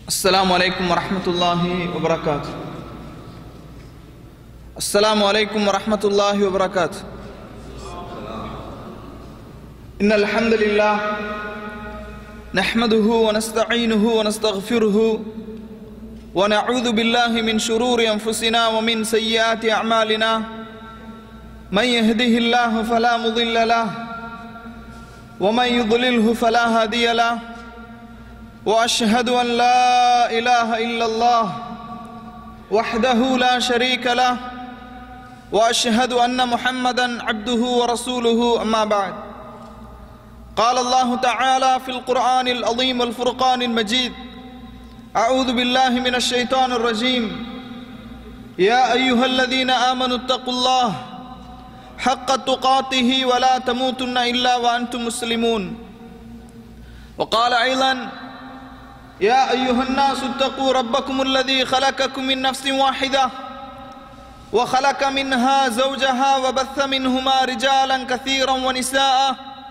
السلام عليكم ورحمة الله وبركاته السلام عليكم ورحمة الله وبركاته إن الحمد لله نحمده ونستعينه ونستغفره ونعوذ بالله من شرور أنفسنا ومن سيئات أعمالنا من يهده الله فلا مضل له ومن يضلله فلا هادي له واشهد ان لا اله الا الله وحده لا شريك له واشهد ان محمدا عبده ورسوله اما بعد قال الله تعالى في القران العظيم والفرقان المجيد اعوذ بالله من الشيطان الرجيم يا ايها الذين امنوا اتقوا الله حق تقاته ولا تموتن الا وانتم مسلمون وقال ايضا يا أيها الناس اتقوا ربكم الذي خلقكم من نفس واحدة وخلق منها زوجها وبث منهما رجالا كثيرا ونساء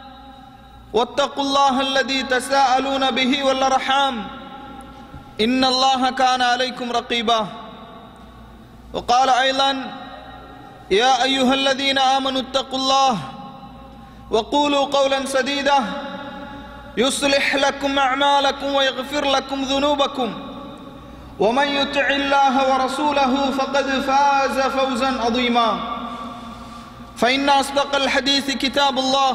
واتقوا الله الذي تساءلون به والأرحام إن الله كان عليكم رقيبا وقال أيضا يا أيها الذين آمنوا اتقوا الله وقولوا قولا سديدا يصلح لكم أعمالكم ويغفر لكم ذنوبكم ومن يطع الله ورسوله فقد فاز فوزا عظيما فإن أصدق الحديث كتاب الله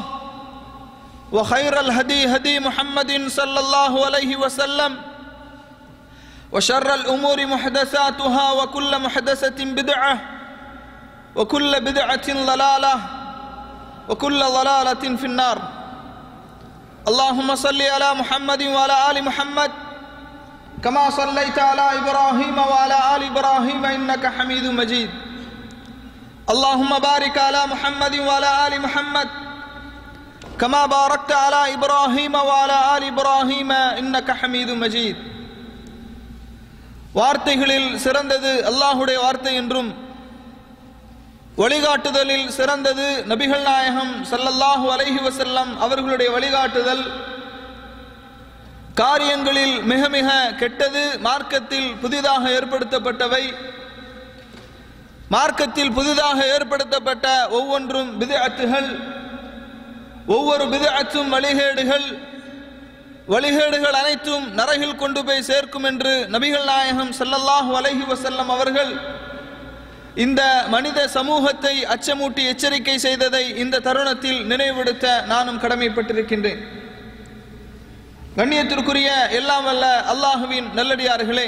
وخير الهدي هدي محمد صلى الله عليه وسلم وشر الأمور محدثاتها وكل محدثة بدعة وكل بدعة ضلالة وكل ضلالة في النار اللهم صل على محمد وعلى آل محمد كما صليت على إبراهيم وعلى آل إبراهيم إنك حميد مجيد اللهم بارك على محمد وعلى آل محمد كما باركت على إبراهيم وعلى آل إبراهيم إنك حميد مجيد வார்த்தைகளில் சிறந்தது அல்லாஹுடைய வார்த்தை என்றும் வழிகாட்டுதலில் சிறந்தது நபிகள் நாயகம் சல்லல்லாஹு அலைஹி வசல்லம் அவர்களுடைய வழிகாட்டுதல் காரியங்களில் மிக மிக கெட்டது மார்க்கத்தில் புதிதாக ஏற்படுத்தப்பட்டவை மார்க்கத்தில் புதிதாக ஏற்படுத்தப்பட்ட ஒவ்வொன்றும் பிதஅத்துகள் ஒவ்வொரு பிதஅத்தும் வழிகேடுகள் வழிகேடுகள் அனைத்தும் நரகில் கொண்டு போய் சேர்க்கும் என்று நபிகள் நாயகம் சல்லல்லாஹு அலைஹி வசல்லம் அவர்கள் இந்த மனித சமூகத்தை அச்சமூட்டி எச்சரிக்கை செய்ததை இந்த தருணத்தில் நினைவுபடுத்த நானும் கடமைப்பட்டிருக்கின்றேன் கண்ணியத்திற்குரிய எல்லாம் வல்ல அல்லாஹுவின் நல்லடியார்களே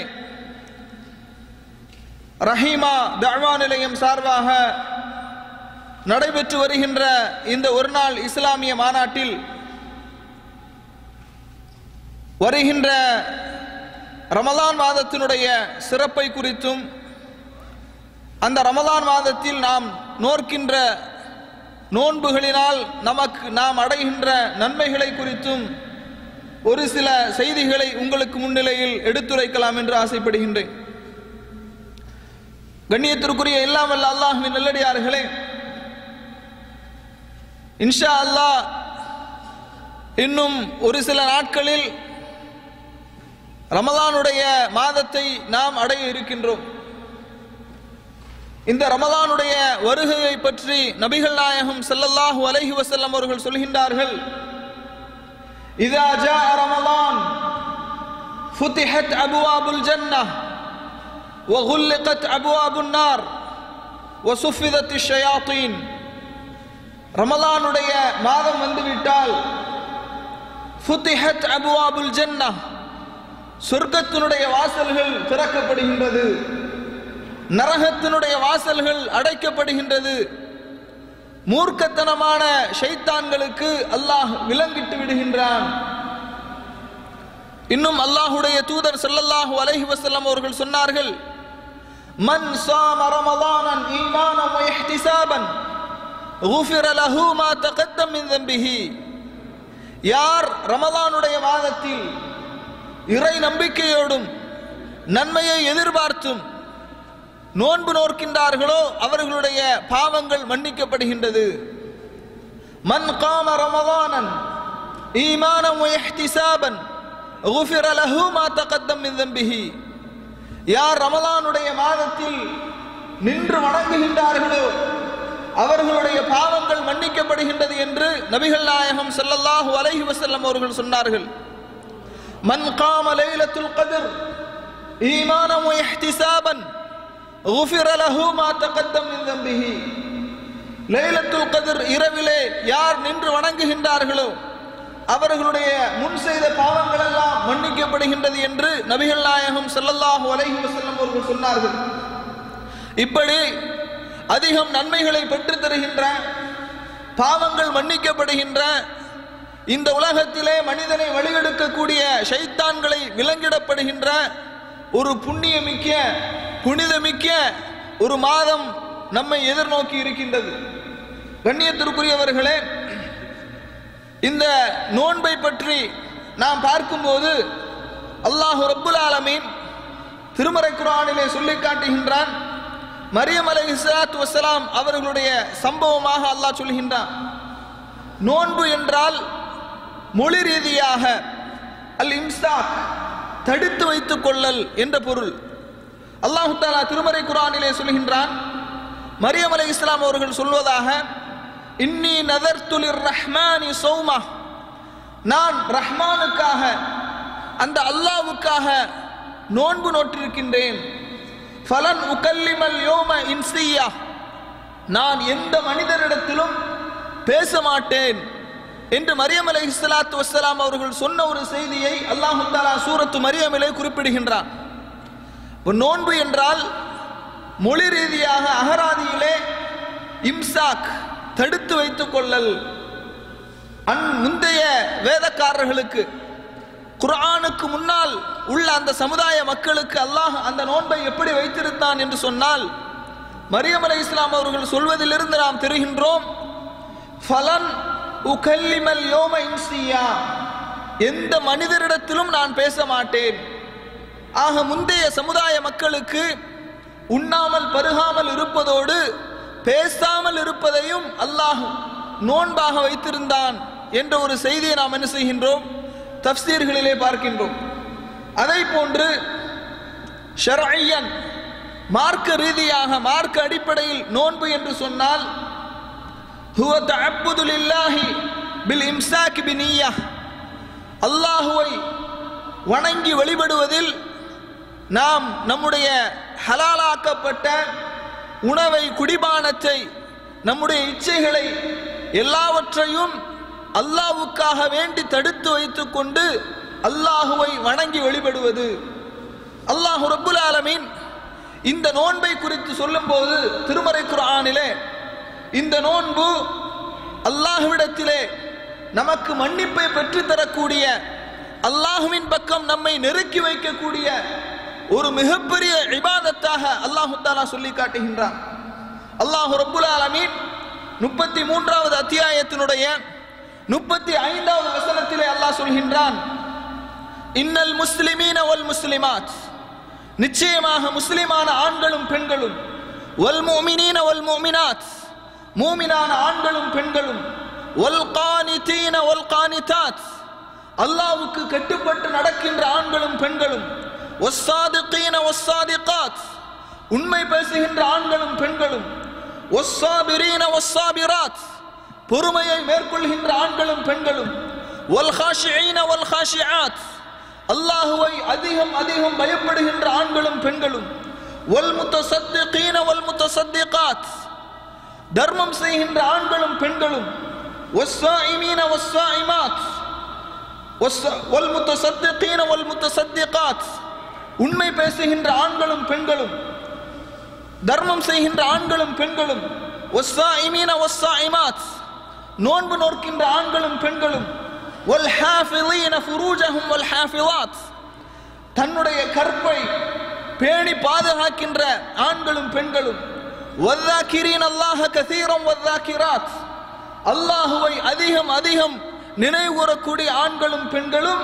ரஹீமா தழ்வா நிலையம் சார்பாக நடைபெற்று வருகின்ற இந்த ஒரு நாள் இஸ்லாமிய மாநாட்டில் வருகின்ற ரமலான் மாதத்தினுடைய சிறப்பை குறித்தும் அந்த ரமதான் மாதத்தில் நாம் நோர்க்கின்ற நோன்புகளினால் நமக்கு நாம் அடைகின்ற நன்மைகளை குறித்தும் ஒரு சில செய்திகளை உங்களுக்கு முன்னிலையில் எடுத்துரைக்கலாம் என்று ஆசைப்படுகின்றேன் கண்ணியத்திற்குரிய எல்லாம் அல்ல அல்லாஹுவின் நல்லடியார்களே இன்ஷா அல்லாஹ் இன்னும் ஒரு சில நாட்களில் ரமலானுடைய மாதத்தை நாம் அடைய இருக்கின்றோம் இந்த ரமலானுடைய வருகையை பற்றி நபிகள் நாயகம் ஸல்லல்லாஹு அலைஹி வஸல்லம் அவர்கள் சொல்கின்றார்கள் இதா ஜா ரமலான் فتحت أبواب الجنة وغلقت أبواب النار وصفدت الشياطين ரமலானுடைய மாதம் வந்துவிட்டால் ஃபுத்திஹத் அபுவாபுல் ஜன்னா சொர்க்கத்தினுடைய வாசல்கள் திறக்கப்படுகின்றது நரகத்தினுடைய வாசல்கள் அடைக்கப்படுகின்றது மூர்க்கத்தனமான ஷைத்தான்களுக்கு அல்லாஹ் விலங்கிட்டு விடுகின்றான் இன்னும் அல்லாஹுடைய தூதர் ஸல்லல்லாஹு அலைஹி வஸல்லம் அவர்கள் சொன்னார்கள் மன் சாம ரமலானன் ஈமானம் வ இஹ்திசாபன் غفر له ما تقدم من ذنبه யார் ரமலானுடைய மாதத்தில் இறை நம்பிக்கையோடும் நன்மையை எதிர்பார்த்தும் நோன்பு நோக்கின்றார்களோ அவர்களுடைய பாவங்கள் மன்னிக்கப்படுகின்றது மன் காம ரமதானன் ஈமானம் இஹ்திசாபன் غفر له ما تقدم من ذنبه யார் ரமலானுடைய மாதத்தில் நின்று வணங்குகின்றார்களோ அவர்களுடைய பாவங்கள் மன்னிக்கப்படுகின்றது என்று நபிகள் நாயகம் ஸல்லல்லாஹு அலைஹி வஸல்லம் அவர்கள் சொன்னார்கள் மன் காம லைலத்துல் கத்ர் ஈமானம் வ இஹ்திசாபன் غفر له ما تقدم من ذنبه லைலத்துல் கத்ர் இரவிலே யார் நின்று வணங்குகின்றார்களோ அவர்களுடைய முன் செய்த பாவங்கள் எல்லாம் மன்னிக்கப்படுகின்றது என்று நபிகள் நாயகம் ஸல்லல்லாஹு அலைஹி வஸல்லம் அவர்கள் சொன்னார்கள் இப்படி அதிகம் நன்மைகளை பெற்றுத் தருகின்ற பாவங்கள் மன்னிக்கப்படுகின்ற இந்த உலகத்திலே மனிதனை வழிகெடுக்கக்கூடிய ஷைத்தான்களை விலங்கிடப்படுகின்ற ஒரு புண்ணியமிக்க புனிதமிக்க ஒரு மாதம் நம்மை எதிர்நோக்கி இருக்கின்றது கண்ணியத்திற்குரியவர்களே இந்த நோன்பை பற்றி நாம் பார்க்கும்போது அல்லாஹ் ரப்புல் ஆலமீன் திருமறை குர்ஆனிலே சொல்லி காட்டுகின்றான் மரியம் அலை இஸ்லாத்து வசலாம் அவர்களுடைய சம்பவமாக அல்லாஹ் சொல்கின்றான் நோன்பு என்றால் மொழி ரீதியாக அல் இம்சாக் தடுத்து வைத்துக் கொள்ளல் என்ற பொருள் அல்லாஹு தாலா திருமறை குர்ஆனிலே சொல்கின்றான் மரியம் அலை இஸ்லாம் அவர்கள் சொல்வதாக இன்னி நதர்துலிர் ரஹ்மானி சௌமா நான் ரஹ்மானுக்காக அந்த அல்லாவுக்காக நோன்பு நோற்றிருக்கின்றேன் ஃபலன் உகல்லிமல் யோம இன்சியா நான் எந்த மனிதரிடத்திலும் பேச மாட்டேன் என்று மரியம் அலை இஸ்லாத்து வசலாம் அவர்கள் சொன்ன ஒரு செய்தியை அல்லாஹு தாலா சூரத்து மரியமிலே குறிப்பிடுகின்றான் இப்ப நோன்பு என்றால் மொழி ரீதியாக அகராதியிலே இம்சாக் தடுத்து வைத்துக் கொள்ளல் அன் முந்தைய வேதக்காரர்களுக்கு குர்ஆனுக்கு முன்னால் உள்ள அந்த சமுதாய மக்களுக்கு அல்லாஹ் அந்த நோன்பை எப்படி வைத்திருந்தான் என்று சொன்னால் மரியம் அலை இஸ்லாம் அவர்கள் சொல்வதிலிருந்து நாம் தெரிகின்றோம் ஃபலன் உகல்லிமல் யோம இன்சியா எந்த மனிதரிடத்திலும் நான் பேச மாட்டேன் ஆக முந்தைய சமுதாய மக்களுக்கு உண்ணாமல் பருகாமல் இருப்பதோடு பேசாமல் இருப்பதையும் அல்லாஹ் நோன்பாக வைத்திருந்தான் என்ற ஒரு செய்தியை நாம் என்ன செய்கின்றோம் தப்சீர்களிலே பார்க்கின்றோம் அதை போன்று ஷர்ஐயன் மார்க்க ரீதியாக மார்க்க அடிப்படையில் நோன்பு என்று சொன்னால் ஹுவ தஅப்புது லில்லாஹி பில் இம்சாக் பினிய்யா அல்லாஹுவை வணங்கி வழிபடுவதில் நாம் நம்முடைய ஹலாலாக்கப்பட்ட உணவை குடிபானத்தை நம்முடைய இச்சைகளை எல்லாவற்றையும் அல்லாஹ்வுக்காக வேண்டி தடுத்து வைத்துக்கொண்டு அல்லாஹுவை வணங்கி வழிபடுவது அல்லாஹு ரப்புல் ஆலமீன் இந்த நோன்பை குறித்து சொல்லும்போது திருமறை குர்ஆனிலே இந்த நோன்பு அல்லாஹ்விடத்திலே நமக்கு மன்னிப்பை பெற்றுத்தரக்கூடிய அல்லாஹுவின் பக்கம் நம்மை நெருக்கி வைக்கக்கூடிய ஒரு மிகப்பெரிய இபாதத்தாக அல்லாஹு தாலா சொல்லி காட்டுகின்றான் அல்லாஹு ரப்புல் ஆலமீன் முப்பத்தி மூன்றாவது அத்தியாயத்தினுடைய முப்பத்தி ஐந்தாவது வசனத்திலே அல்லாஹ் சொல்கின்றான் இன்னல் முஸ்லிமீன வல் முஸ்லிமாத் நிச்சயமாக முஸ்லிமான ஆண்களும் பெண்களும் வல் முஃமினீன வல் முஃமினாத் மூமினான ஆண்களும் பெண்களும் வல் கானிதீன வல் கானிதாத் அல்லாஹ்வுக்கு கட்டுப்பட்டு நடக்கின்ற ஆண்களும் பெண்களும் வஸ்ஸாதிகீன வஸ்ஸாதிகாத் உண்மை பேசுகின்ற ஆண்களும் பெண்களும் வஸ்ஸாபிரீன வஸ்ஸாபிராத் பொறுமையை மேற்கொள்கின்ற ஆண்களும் பெண்களும் வல் ஹாஷிஈன வல் ஹாஷிஆத் அல்லாஹுவை அதிகம் அதிகம் பயப்படுகின்ற ஆண்களும் பெண்களும் வல் முத்தசத்திகீன வல் முத்தசத்திகாத் தர்மம் செய்கின்ற ஆண்களும் பெண்களும் வஸ்ஸாயிமீன வஸ்ஸாயிமாத் வஸ்ஸ- வல் முத்தசத்திகீன வல் முத்தசத்திகாத் உண்மை பேசுகின்ற ஆண்களும் பெண்களும் தர்மம் செய்கின்ற ஆண்களும் பெண்களும் வஸ்ஸாயிமீன வஸ்ஸாயிமாத் நோன்பு நோக்கின்ற ஆண்களும் பெண்களும் வல் ஹாஃபிலீன ஃபுரூஜஹும் வல் ஹாஃபிலாத் தன்னுடைய கற்பை பேணி பாதுகாக்கின்ற ஆண்களும் பெண்களும் வல்லாக்கிரீன் அல்லாஹ கசீரம் வல்லாக்கிராத் அல்லாஹுவை அதிகம் அதிகம் நினைவு கூறக்கூடிய ஆண்களும் பெண்களும்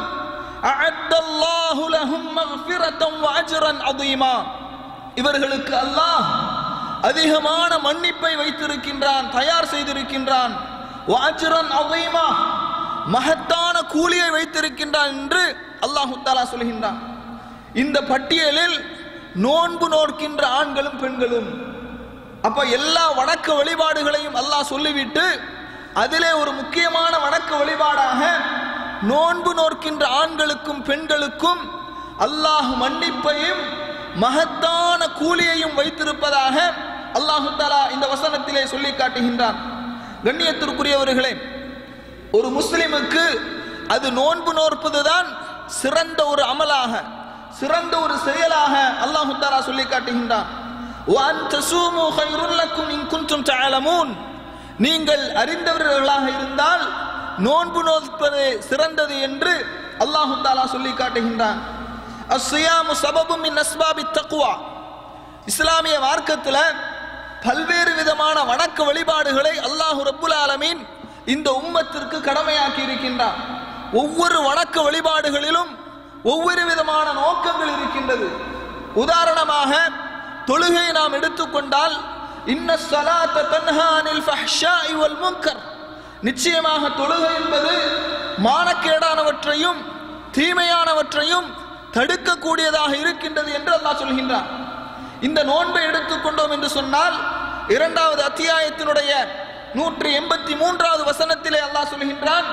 அஅத்தல்லாஹு லஹும் மக்ஃபிரத்தம் வ அஜ்ரன் அதீமா இவர்களுக்கு அல்லாஹ் அதிகமான மன்னிப்பை வைத்திருக்கின்றான் தயார் செய்திருக்கின்றான் வ அஜ்ரன் அதீமா மகத்தான கூலியை வைத்திருக்கின்றான் என்று அல்லாஹு தாலா சொல்கின்றான் இந்த பட்டியலில் நோன்பு நோக்கின்ற ஆண்களும் பெண்களும் அப்ப எல்லா வணக்க வழிபாடுகளையும் அல்லாஹ் சொல்லிவிட்டு அதிலே ஒரு முக்கியமான வணக்க வழிபாடாக நோன்பு நோக்கின்ற ஆண்களுக்கும் பெண்களுக்கும் அல்லாஹ் மன்னிப்பையும் மகத்தான கூலியையும் வைத்திருப்பதாக அல்லாஹு தாலா இந்த வசனத்திலே சொல்லி காட்டுகின்றான் கண்ணியத்திற்குரியவர்களே ஒரு முஸ்லிமுக்கு அது நோன்பு நோற்பதுதான் சிறந்த ஒரு அமலாக சிறந்த ஒரு செயலாக அல்லாஹு தாலா சொல்லி காட்டுகின்றான் وَأَن تَصُومُوا خَيْرٌ لَكُمْ إِن كُنتُمْ تَعْلَمُونَ நீங்கள் அறிந்தவர்களாக இருந்தால் நோன்பு நோற்பது சிறந்தது என்று அல்லாஹு தாலா சொல்லி காட்டுகின்றான் அஸ்ஸியாமு சபபும் மின் அஸ்பாபி தக்வா இஸ்லாமிய மார்க்கத்தில் பல்வேறு விதமான வணக்க வழிபாடுகளை அல்லாஹு ரப்புல் ஆலமீன் இந்த உம்மத்திற்கு கடமையாக்கி இருக்கின்றான் ஒவ்வொரு வணக்க வழிபாடுகளிலும் ஒவ்வொரு விதமான நோக்கங்கள் இருக்கின்றது உதாரணமாக தொழுகை நாம் எடுத்துக்கொண்டால் இன்ன ஸலாத்த தன்ஹா அனில் ஃபஹ்ஷாஇ வல் முன்கர் நிச்சயமாக தொழுகை என்பது மானக்கேடானவற்றையும் தீமையானவற்றையும் தடுக்கக்கூடியதாக இருக்கின்றது என்று அல்லாஹ் சொல்கின்றான் இந்த நோன்பை எடுத்துக்கொண்டோம் என்று சொன்னால் இரண்டாவது அத்தியாயத்தினுடைய நூற்றி எண்பத்தி மூன்றாவது வசனத்திலே அல்லாஹ் சொல்கின்றான்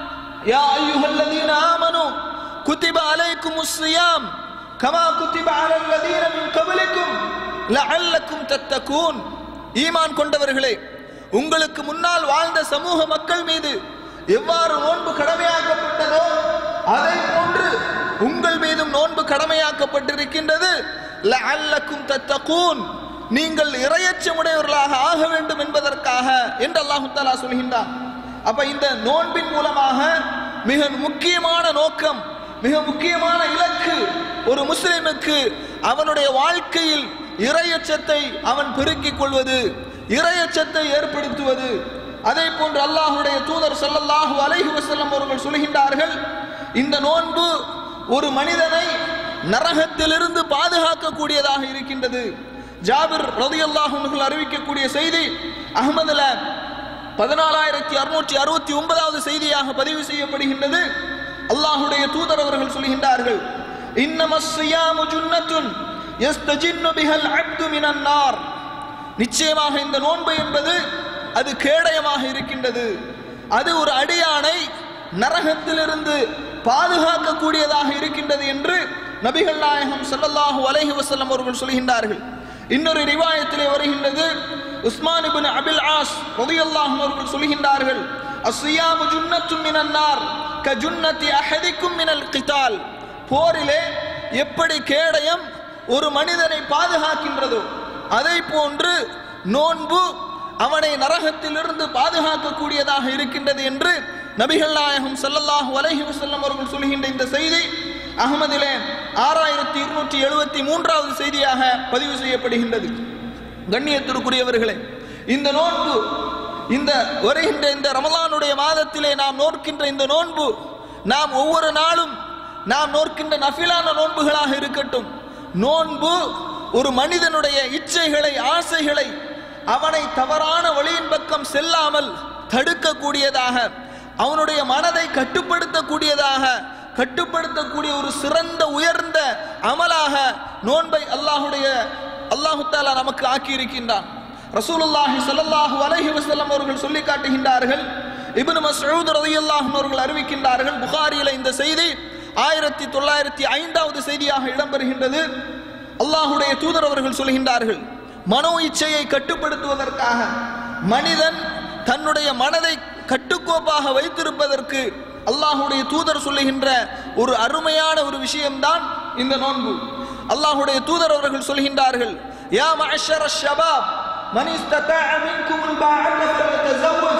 யா அய்யுஹல்லதீன ஆமனு குதிப அலைக்குமுஸ் ஸியாம் கமா குதிப அலல் லதீன மின் கபலிக்கும் லஅல்லக்கும் தத்தகூன் ஈமான் கொண்டவர்களே உங்களுக்கு முன்னால் வாழ்ந்த சமூக மக்கள் மீது எவ்வாறு நோன்பு கடமையாக்கப்பட்டதோ அதை போன்று உங்கள் மீதும் நோன்பு கடமையாக்கப்பட்டிருக்கின்றது லஅல்லக்கும் தத்தகூன் நீங்கள் இரையச்சமுடையவர்களாக ஆக வேண்டும் என்பதற்காக என்று அல்லாஹு தாலா சொல்கின்றான் அப்ப இந்த நோன்பின் மூலமாக மிக முக்கியமான நோக்கம் மிக முக்கியமான இலக்கு ஒரு முஸ்லிமுக்கு அவனுடைய வாழ்க்கையில் இரையச்சத்தை அவன் பெருக்கிக் கொள்வது இரையச்சத்தை ஏற்படுத்துவது அதே போன்று அல்லாஹுடைய தூதர் ஸல்லல்லாஹு அலைஹி வஸல்லம் அவர்கள் சொல்கின்றார்கள் இந்த நோன்பு ஒரு மனிதனை நரகத்திலிருந்து பாதுகாக்கக்கூடியதாக இருக்கின்றது ஜாபிர் ரலியல்லாஹு அன்ஹு அறிவிக்கக்கூடிய செய்தி அஹ்மதுல பதினாலாயிரத்தி அறுநூற்றி அறுபத்தி ஒன்பதாவது செய்தியாக பதிவு செய்யப்படுகின்றது அல்லாஹுடைய தூதர் அவர்கள் சொல்கின்றார்கள் இன்னமஸ் ஸியாமு ஜுன்னத்துன் யஸ்தஜின்னு பிஹல் அப்து மினன் நார் நிச்சயமாக இந்த நோன்பு என்பது அது கேடயமாக இருக்கின்றது அது ஒரு அடியானை நரகத்திலிருந்து பாதுகாக்கக்கூடியதாக இருக்கின்றது என்று நபிகள் நாயகம் ஸல்லல்லாஹு அலைஹி வஸல்லம் அவர்கள் சொல்கின்றார்கள் இன்னொரு ரிவாயத்திலே வருகின்றது உஸ்மான் இப்னு அபில் ஆஸ் ரலியல்லாஹு அவர்கள் சொல்கின்றார்கள் அஸ்ஸியாமு ஜுன்னத்தும் மினன் நார் கஜுன்னதி அஹதிக்கும் மினல் கிதால் போரிலே எப்படி கேடயம் ஒரு மனிதனை பாதுகாக்கின்றதோ அதை போன்று நோன்பு அவனை நரகத்திலிருந்து பாதுகாக்கக்கூடியதாக இருக்கின்றது என்று நபிகள் நாயகம் ஸல்லல்லாஹு அலைஹி வஸல்லம் அவர்கள் சொல்கின்ற இந்த செய்தி அகமதிலே ஆறாயிரத்தி இருநூற்றி எழுபத்தி மூன்றாவது செய்தியாக பதிவு செய்யப்படுகின்றது கண்ணியத்திற்குரியவர்களே இந்த நோன்பு இந்த வருகின்ற இந்த ரமலானுடைய மாதத்திலே நாம் நோக்கின்ற இந்த நோன்பு நாம் ஒவ்வொரு நாளும் நாம் நோக்கின்ற நஃபிலான நோன்புகளாக இருக்கட்டும் நோன்பு ஒரு மனிதனுடைய இச்சைகளை ஆசைகளை அவனை தவறான வழியின் பக்கம் செல்லாமல் தடுக்கக்கூடியதாக அவனுடைய மனதை கட்டுப்படுத்தக்கூடியதாக கட்டுப்படுத்தக்கூடிய ஒரு சிறந்த உயர்ந்த அமலாக நோன்பை அல்லாஹுடைய அல்லாஹு தாலா நமக்கு ஆக்கி இருக்கின்றான் ரசூலுல்லாஹி ஸல்லல்லாஹு அலைஹி வஸல்லம் அவர்கள் சொல்லி காட்டுகின்றார்கள் இப்னு மஸ்ஊத் ரலியல்லாஹு அன்ஹு அவர்கள் அறிவிக்கின்றார்கள் புகாரியில இந்த செய்தி ஆயிரத்தி தொள்ளாயிரத்தி ஐந்தாவது செய்தியாக இடம்பெறுகின்றது அல்லாஹுடைய தூதர் அவர்கள் சொல்கின்றார்கள் மனோ இச்சையை கட்டுப்படுத்துவதற்காக மனிதன் தன்னுடைய மனதை கட்டுக்கோப்பாக வைத்திருப்பதற்கு அல்லாஹுடைய தூதர் சொல்லுகின்ற ஒரு அருமையான ஒரு விஷயம்தான் இந்த நோன்பு அல்லாஹுடைய தூதர் அவர்கள் சொல்கின்றார்கள் யா மஅஷர ஷபாப் மன் இஸ்ததாஅ மின்கும் الباعة فليتزوج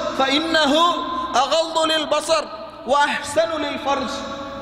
فإنه أغض للبصر وأحسن للفرج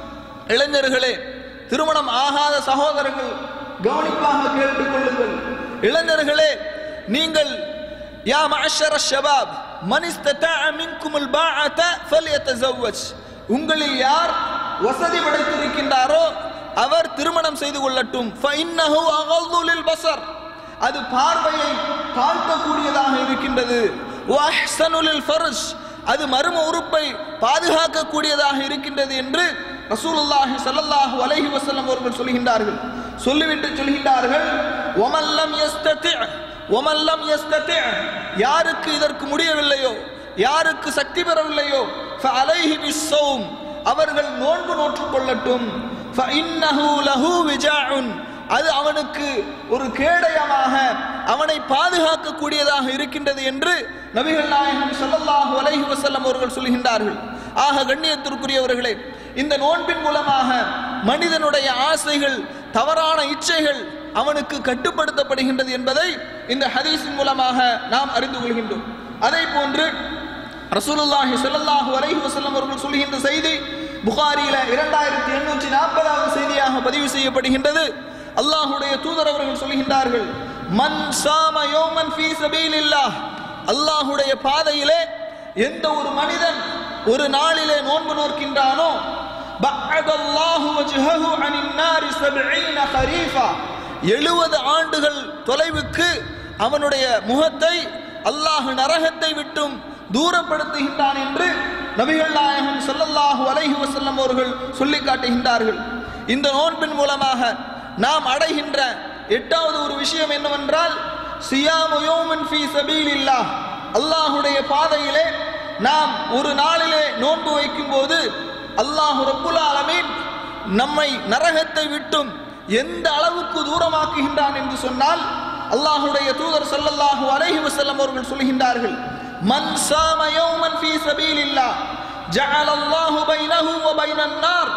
இளைஞர்களே திருமணம் ஆகாத சகோதரர்கள் கவனிப்பாக கேட்டுக்கொள்ளுங்கள் இளைஞர்களே நீங்கள் யா மஅஷர ஷபாப் மன் இஸ்ததாஅ மின்கும் الباعة فليتزوج உங்களில் யார் வசதி படைத்திருக்கின்றாரோ அவர் திருமணம் செய்து கொள்ளட்டும் فإنه أغض للبصر அது பார்வையை தாழ்த்தக்கூடியதாக இருக்கின்றது وأحسن للفرج அது மர்ம உறுப்பை பாதுகாக்கக்கூடியதாக இருக்கின்றது என்று ரசூலுல்லாஹி ஸல்லல்லாஹு அலைஹி வஸல்லம் அவர்கள் சொல்கின்றார்கள் சொல்லிவிட்டு சொல்கின்றார்கள் ஒமல்லம் யஸ்ததி ஒமல்லம் யஸ்ததி யாருக்கு இதற்கு முடியவில்லையோ யாருக்கு சக்தி பெறவில்லையோ ஃபஅலைஹி பிஸ்ஸௌம் அவர்கள் நோன்பு நோற்றுக் கொள்ளட்டும் ஃபஇன்னஹு லஹு விஜாஉன் அது அவனுக்கு ஒரு கேடயமாக அவனை பாதுகாக்கக்கூடியதாக இருக்கின்றது என்று நபிகள் நாயகம் ஸல்லல்லாஹு அலைஹி வஸல்லம் அவர்கள் சொல்கின்றார்கள் ஆக கண்ணியத்திற்குரியவர்களே இந்த நோன்பின் மூலமாக மனிதனுடைய ஆசைகள் தவறான இச்சைகள் அவனுக்கு கட்டுப்படுத்தப்படுகின்றது என்பதை இந்த ஹதீஸின் மூலமாக நாம் அறிந்து கொள்கின்றோம் அதே போன்று ரசூலுல்லாஹி ஸல்லல்லாஹு அலைஹி வஸல்லம் அவர்கள் சொல்கின்ற செய்தி புகாரியில இரண்டாயிரத்தி எண்ணூற்றி நாற்பதாவது செய்தியாக பதிவு செய்யப்படுகின்றது அல்லாஹுடைய தூதர் அவர்கள் சொல்கின்றார்கள் மன் சாம யோமன் ஃபீ சபீலில்லாஹ் அல்லாஹுடைய பாதையிலே எந்த ஒரு மனிதன் ஒரு நாளிலே நோன்பு நோக்கின்றானோ பஅதல்லாஹு வஜ்ஹஹு அனின் நாரி சப்ஈன ஹரீஃபா 70 ஆண்டுகள் தொலைவுக்கு அவனுடைய முகத்தை அல்லாஹ் நரகத்தை விட்டும் தூரப்படுத்துகின்றான் என்று நபிகள் நாயகம் ஸல்லல்லாஹு அலைஹி வஸல்லம் அவர்கள் சொல்லி காட்டுகின்றார்கள் இந்த நோன்பின் மூலமாக நாம் அடைகின்ற எட்டாவது ஒரு விஷயம் என்னவென்றால் சியாமு யோமன் ஃபீ சபீலில்லாஹ் அல்லாஹுடைய பாதையிலே நாம் ஒரு நாளிலே நோன்பு வைக்கும் போது அல்லாஹு ரப்புல் ஆலமீன் நம்மை நரகத்தை விட்டும் எந்த அளவுக்கு தூரமாக்குகின்றான் என்று சொன்னால் அல்லாஹுடைய தூதர் ஸல்லல்லாஹு அலைஹி வஸல்லம் அவர்கள் சொல்கின்றார்கள் மன் சாம யௌமன் ஃபீ சபீலில்லாஹ் ஜஅல அல்லாஹு பைனஹு வ பைனன் நார்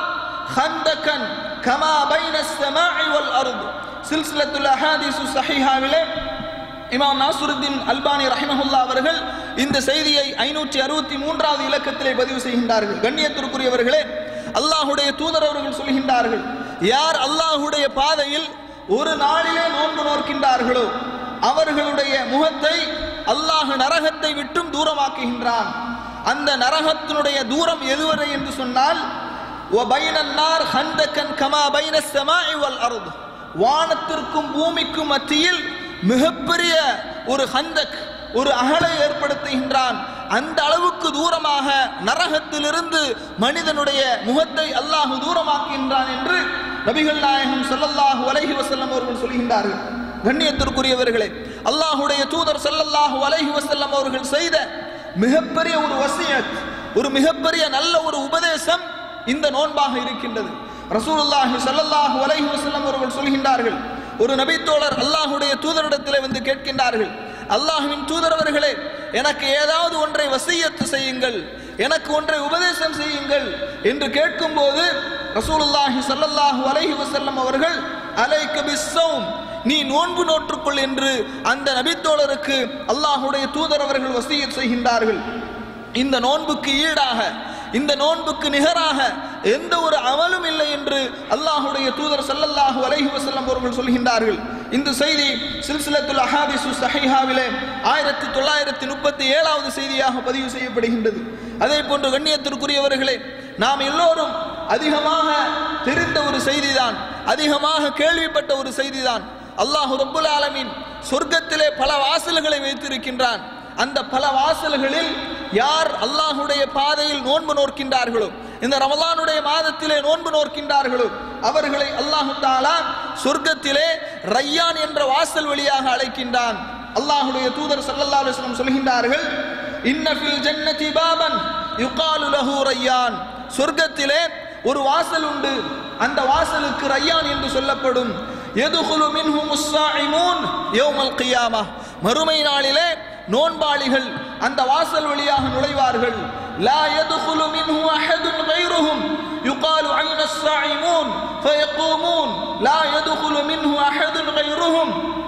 خندقا كما بين السماء والأرض சில்சிலத்துல் அஹாதீசு ஸஹீஹாவிலே இமாம் நாசுருத்தீன் அல்பானி ரஹிமஹுல்லா அவர்கள் இந்த செய்தியை ஐநூற்றி அறுபத்தி மூன்றாவது இலக்கத்திலே பதிவு செய்கின்றார்கள் கண்ணியத்திற்குரியவர்களே அல்லாஹுடைய தூதர் அவர்கள் சொல்கின்றார்கள் யார் அல்லாஹுடைய பாதையில் ஒரு நாளிலே நோன்பு நோக்கின்றார்களோ அவர்களுடைய முகத்தை அல்லாஹ் நரகத்தை விட்டும் தூரமாக்குகின்றான் அந்த நரகத்தினுடைய தூரம் எதுவரை என்று சொன்னால் وَبَيْنَ النَّارِ خَنْدَكًا كَمَا بَيْنَ السَّمَاءِ وَالْأَرْضِ வானத்திற்கும் பூமிக்கும் மத்தியில் மிகப்பெரிய ஒரு ஹந்தக் ஒரு அகலை ஏற்படுத்துகின்றான் அந்த அளவுக்கு தூரமாக நரகத்திலிருந்து மனிதனுடைய முகத்தை அல்லாஹ் தூரமாக்குகின்றான் என்று நபிகள் நாயகம் ஸல்லல்லாஹு அலைஹி வஸல்லம் அவர்கள் சொல்கின்றார்கள் கண்ணியத்திற்குரியவர்களே அல்லாஹுடைய தூதர் ஸல்லல்லாஹு அலைஹி வஸல்லம் அவர்கள் செய்த மிகப்பெரிய ஒரு வசியத் ஒரு மிகப்பெரிய நல்ல ஒரு உபதேசம் இந்த நோன்பாக இருக்கின்றது ரசூலுல்லாஹி ஸல்லல்லாஹு அலைஹி வஸல்லம் அவர்கள் சொல்கின்றார்கள் ஒரு நபித்தோழர் அல்லாஹுடைய தூதரிடத்திலே வந்து கேட்கின்றார்கள் அல்லாஹ்வின் தூதரவர்களே எனக்கு ஏதாவது ஒன்றை வசியத்து செய்யுங்கள் எனக்கு ஒன்றை உபதேசம் செய்யுங்கள் என்று கேட்கும்போது ரசூலுல்லாஹி ஸல்லல்லாஹு அலைஹி வஸல்லம் அவர்கள் அலைக்க பிஸ்ஸௌம் நீ நோன்பு நோற்றுக்கொள் என்று அந்த நபித்தோழருக்கு அல்லாஹுடைய தூதர் அவர்கள் வசியத் செய்கின்றார்கள் இந்த நோன்புக்கு ஈடாக இந்த நோன்புக்கு நிகராக எந்த ஒரு அமலும் இல்லை என்று அல்லாஹுடைய தூதர் ஸல்லல்லாஹு அலைஹி வஸல்லம் அவர்கள் சொல்கின்றார்கள் இந்த செய்தி சில்சிலத்துல் அஹாதிசு சஹீஹாவிலே ஆயிரத்தி தொள்ளாயிரத்தி முப்பத்தி ஏழாவது செய்தியாக பதிவு செய்யப்படுகின்றது அதே போன்று கண்ணியத்திற்குரியவர்களே நாம் எல்லோரும் அதிகமாக தெரிந்த ஒரு செய்திதான் அதிகமாக கேள்விப்பட்ட ஒரு செய்திதான் அல்லாஹு ரப்புல் ஆலமீன் சொர்க்கத்திலே பல வாசல்களை வைத்திருக்கின்றான் அந்த பல வாசல்களில் யார் அல்லாஹுடைய பாதையில் நோன்பு நோக்கின்றார்களோ இந்த ரமலானுடைய மாதத்திலே நோன்பு நோக்கின்றார்களோ அவர்களை அல்லாஹு தாலா சொர்க்கத்திலே ரையான் என்ற வாசல் வழியாக அழைக்கின்றான் அல்லாஹுடைய தூதர் ஸல்லல்லாஹு அலைஹி வஸல்லம் சொல்கின்றார்கள் இன்ன ஃபில் ஜன்னதி பாபன் யுகாலு லஹு ரையான் சொர்க்கத்திலே ஒரு வாசல் உண்டு அந்த வாசலுக்கு ரையான் என்று சொல்லப்படும் எதுகுலு மின்ஹு முஸ்ஸாயிமூன் யௌமல் கியாமா மறுமை நாளிலே நோன்பாளிகள் அந்த வாசல் வழியாக நுழைவார்கள் லா யதுகுலு மின்ஹு அஹதுன் கைருஹும் யுகாலு ஐன الصائمون فيقومون لا يدخل منه أحد غيرهم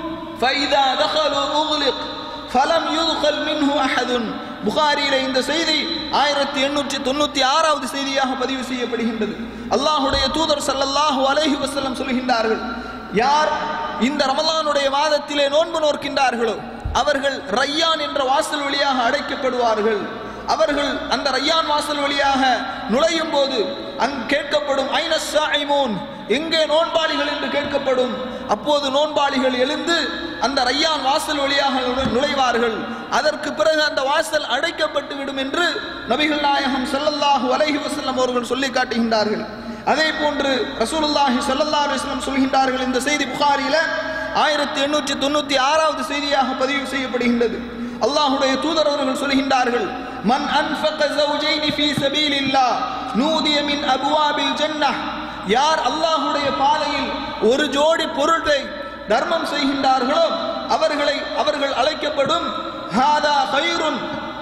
فإذا دخلوا أغلق فلم يدخل منه أحد புகாரியில இந்த செய்தி ஆயிரத்தி எண்ணூற்றி தொண்ணூத்தி ஆறாவது செய்தியாக பதிவு செய்யப்படுகின்றது அல்லாஹுடைய தூதர் ஸல்லல்லாஹு அலைஹி வஸல்லம் சொல்கின்றார்கள் யார் இந்த ரமலானுடைய மாதத்திலே நோன்பு நோக்கின்றார்களோ அவர்கள் ரையான் என்ற வாசல் வழியாக அடைக்கப்படுவார்கள் அவர்கள் அந்த ரையான் வாசல் வழியாக நுழையும் போது அங்கு கேட்கப்படும் ஐனஸ்ஸாயிமூன் எங்கே நோன்பாளிகள் என்று கேட்கப்படும் அப்போது நோன்பாளிகள் எழுந்து அந்த ரையான் வாசல் வழியாக நுழை- நுழைவார்கள் அதற்கு பிறகு அந்த வாசல் அடைக்கப்பட்டு விடும் என்று நபிகள் நாயகம் ஸல்லல்லாஹு அலைஹி வஸல்லம் அவர்கள் சொல்லி காட்டுகின்றார்கள் அதே போன்று ரசூலுல்லாஹி ஸல்லல்லாஹு அலைஹி வஸல்லம் சொல்கின்றார்கள் இந்த செய்தி புகாரில ஆயிரத்தி எண்ணூற்றி தொண்ணூத்தி ஆறாவது செய்தியாக பதிவு செய்யப்படுகின்றது அல்லாஹுடைய தூதர் அவர்கள் சொல்கின்றார்கள் மன் அன்ஃபக ஜௌஜைனி ஃபீ சபீலில்லாஹ் நூதிய மின் அபுவாபில் ஜன்னஹ் யார் அல்லாஹுடைய பாதையில் ஒரு ஜோடி பொருளை தர்மம் செய்கின்றார்களோ அவர்களை அவர்கள் அழைக்கப்படும் ஹாதா ஹைருன்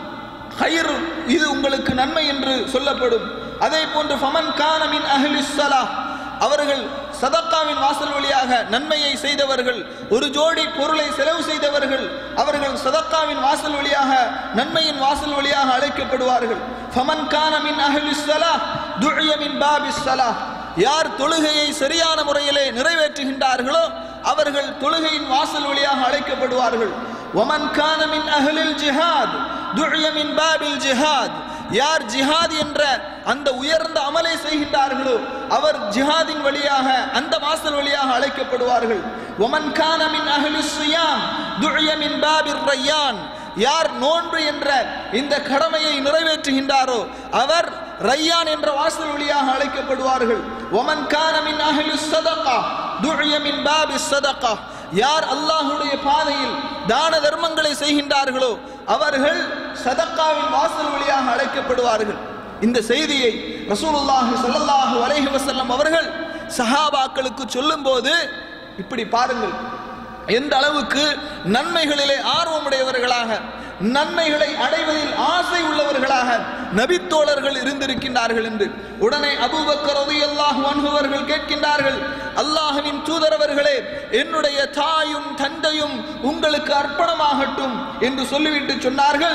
ஹைர் இது உங்களுக்கு நன்மை என்று சொல்லப்படும் அதே போன்று ஃபமன் கானமின் அஹ்லிஸ்ஸலா அவர்கள் சதக்காவின் வாசல் வழியாக நன்மையை செய்தவர்கள் ஒரு ஜோடி பொருளை செலவு செய்தவர்கள் அவர்கள் சதக்காவின் வாசல் வழியாக நன்மையின் வாசல் வழியாக அழைக்கப்படுவார்கள் ஃபமன் கானமின் அஹ்லிஸ்ஸலா துஇய மின் பாபிஸ்ஸலா யார் தொழுகையை சரியான முறையிலே நிறைவேற்றுகின்றார்களோ அவர்கள் தொழுகையின் வாசல் வழியாக அழைக்கப்படுவார்கள் ஒமன் கானமின் அஹ்லில் ஜிஹாத் துஇய மின் பாபில் ஜிஹாத் யார் ஜிஹாத் என்ற அந்த உயர்ந்த அமலை செய்கின்றார்களோ அவர் ஜிஹாதின் வழியாக அந்த வாசல் வழியாக அழைக்கப்படுவார்கள் ஒமன் கானமின் அஹ்லிஸ் சியாம் துஇய மின் பாபிர் ரய்யான் யார் நோன்பு என்ற இந்த கடமையை நிறைவேற்றுகின்றாரோ அவர் ரையான் என்ற வாசல் வழியாக அழைக்கப்படுவார்கள் ஒமன் கானமின் அஹ்லி சதகா துஇய மின் பாபி சதகா யார் அல்லாஹ்வுடைய பாதையில் தான தர்மங்களை செய்கின்றார்களோ அவர்கள் சதக்காவின் வாசல் வழியாக அழைக்கப்படுவார்கள் இந்த செய்தியை ரசூலுல்லாஹி ஸல்லல்லாஹு அலைஹி வஸல்லம் அவர்கள் சஹாபாக்களுக்கு சொல்லும்போது இப்படி பாருங்கள் எந்த அளவுக்கு நன்மைகளிலே ஆர்வமுடையவர்களாக நன்மைகளை அடைவதில் ஆசை உள்ளவர்களாக நபித்தோழர்கள் இருந்திருக்கின்றார்கள் என்று உடனே அபூபக்கர் ரலியல்லாஹு அன்ஹு அவர்கள் கேட்கின்றார்கள் அல்லாஹ்வின் தூதரவர்களே என்னுடைய தாயும் தந்தையும் உங்களுக்கு அர்ப்பணமாகட்டும் என்று சொல்லிவிட்டு சொன்னார்கள்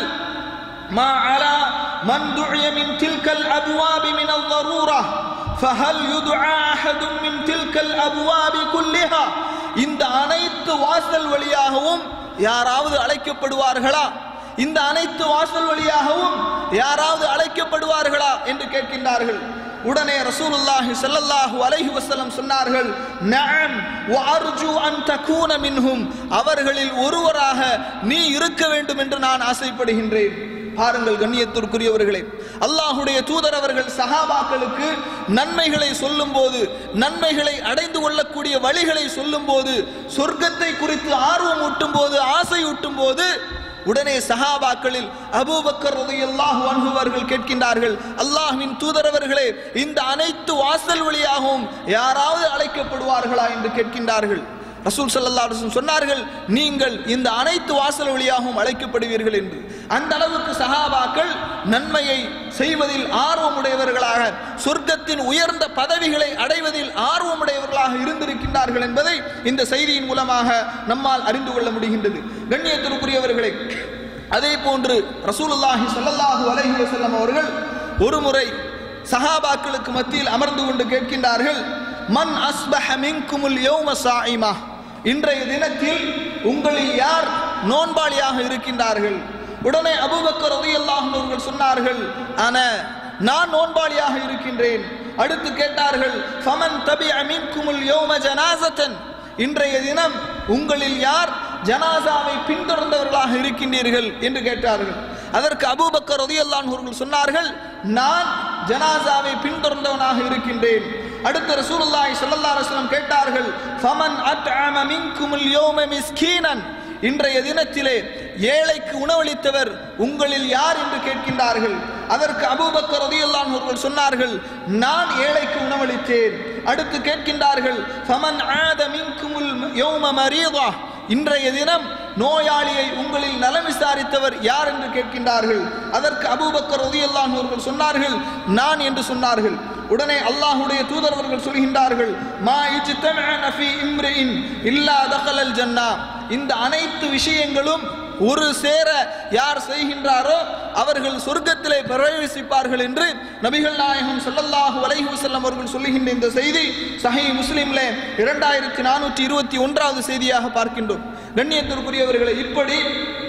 ما على من دعي من تلك الأبواب من الضرورة فهل يدعى أحد من تلك الأبواب كلها இந்த அனைத்து வாசல் வழியாகவும் யாராவது அழைக்கப்படுவார்களா இந்த அனைத்து வாசல் வழியாகவும் யாராவது அழைக்கப்படுவார்களா என்று கேட்கின்றார்கள் உடனே ரசூலுல்லாஹி ஸல்லல்லாஹு அலைஹி வஸல்லம் சொன்னார்கள் நஅம் வ அர்ஜு அன் தகூன மின்ஹும் அவர்களில் ஒருவராக நீ இருக்க வேண்டும் என்று நான் ஆசைப்படுகின்றேன் பாருங்கள் கண்ணியத்திற்குரியவர்களே அல்லாஹுடைய தூதர் அவர்கள் சஹாபாக்களுக்கு நன்மைகளை சொல்லும்போது நன்மைகளை அடைந்து கொள்ளக்கூடிய வழிகளை சொல்லும்போது சொர்க்கத்தை குறித்து ஆர்வம் ஊட்டும் போது ஆசை ஊட்டும் போது உடனே சஹாபாக்களில் அபூபக்கர் ரலியல்லாஹு அன்ஹு அவர்கள் கேட்கின்றார்கள் அல்லாஹ்வின் தூதரவர்களே இந்த அனைத்து வாசல் வழியாகவும் யாராவது அழைக்கப்படுவார்களா என்று கேட்கின்றார்கள் ரசூல் ஸல்லல்லாஹு அலைஹி வஸல்லம் சொன்னார்கள் நீங்கள் இந்த அனைத்து வாசல் வழியாகவும் அழைக்கப்படுவீர்கள் என்று அந்த அளவுக்கு சஹாபாக்கள் நன்மையை செய்வதில் ஆர்வமுடையவர்களாக சொர்க்கத்தின் உயர்ந்த பதவிகளை அடைவதில் ஆர்வமுடையவர்களாக இருந்திருக்கின்றார்கள் என்பதை இந்த செய்தியின் மூலமாக நம்மால் அறிந்து கொள்ள முடிகின்றது கண்ணியத்திற்குரியவர்களே அதே போன்று ரசூலுல்லாஹி ஸல்லல்லாஹு அலைஹி வஸல்லம் அவர்கள் ஒரு முறை சஹாபாக்களுக்கு மத்தியில் அமர்ந்து கொண்டு கேட்கின்றார்கள் மன் அஸ்பஹ மின்குமுல் யௌம சாயிமா இன்றைய தினத்தில் உங்களில் யார் நோன்பாளியாக இருக்கின்றார்கள் உடனே அபூபக்கர் ரலியல்லாஹு அன்ஹு அவர்கள் சொன்னார்கள் அன நான் நோன்பாளியாக இருக்கின்றேன் அடுத்து கேட்டார்கள் ஃபமன் தபிஅ மின்குமுல் யௌம ஜனாசத்தன் இன்றைய தினம் உங்களில் யார் ஜனாசாவை பின்தொடர்ந்தவர்களாக இருக்கின்றீர்கள் என்று கேட்டார்கள் அதற்கு அபூபக்கர் ரலியல்லாஹு அன்ஹு அவர்கள் சொன்னார்கள் நான் ஜனாசாவை பின்தொடர்ந்தவனாக இருக்கின்றேன் அடுத்து ரசூலுல்லாஹி ஸல்லல்லாஹு அலைஹி வஸல்லம் கேட்டார்கள் ஃபமன் அத்அம மின்குமுல் யௌம மிஸ்கீனன் இன்றைய தினத்திலே ஏழைக்கு உணவளித்தவர் உங்களில் யார் என்று கேட்கின்றார்கள் அதற்கு அபூபக்கர் ரலியல்லாஹு அன்ஹு அவர்கள் சொன்னார்கள் நான் ஏழைக்கு உணவளித்தேன் அடுத்து கேட்கின்றார்கள் ஃபமன் ஆத மின்குமுல் யௌம மரீதா இன்றைய தினம் நோயாளியை உங்களில் நலம் விசாரித்தவர் யார் என்று கேட்கின்றார்கள் அதற்கு அபூபக்கர் ரலியல்லாஹு அன்ஹு அவர்கள் சொன்னார்கள் நான் என்று சொன்னார்கள் உடனே அல்லாஹ்வுடைய தூதர் அவர்கள் சொல்கின்றார்கள் மா இஜ்தமஅன ஃபீ இம்ரிஇன் இல்லா தகலல் ஜன்னா இந்த அனைத்து விஷயங்களும் ஒரு சேர யார் செய்கின்றாரோ அவர்கள் சொர்க்கத்திலே பிரவேசிப்பார்கள் என்று நபிகள் நாயகம் ஸல்லல்லாஹு அலைஹி வஸல்லம் அவர்கள் சொல்லுகின்ற இந்த செய்தி சஹீஹ் முஸ்லிம்ல இரண்டாயிரத்தி நானூற்றி இருபத்தி ஒன்றாவது செய்தியாக பார்க்கின்றோம் கண்ணியத்திற்குரியவர்களை இப்படி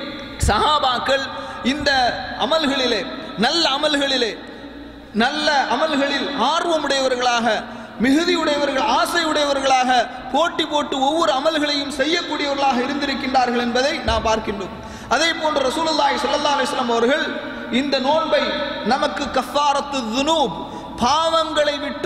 சஹாபாக்கள் இந்த அமல்களிலே நல்ல அமல்களிலே நல்ல அமல்களில் ஆர்வமுடையவர்களாக மிகுதியுடையவர்கள் ஆசையுடையவர்களாக போட்டி போட்டு ஒவ்வொரு அமல்களையும் செய்யக்கூடியவர்களாக இருந்திருக்கின்றார்கள் என்பதை நாம் பார்க்கின்றோம் அதே போன்று ரசூலுல்லாஹி ஸல்லல்லாஹு அலைஹி வஸல்லம் அவர்கள் இந்த நோன்பை நமக்கு கஃபாரத்து துனூப் பாவங்களை விட்டும்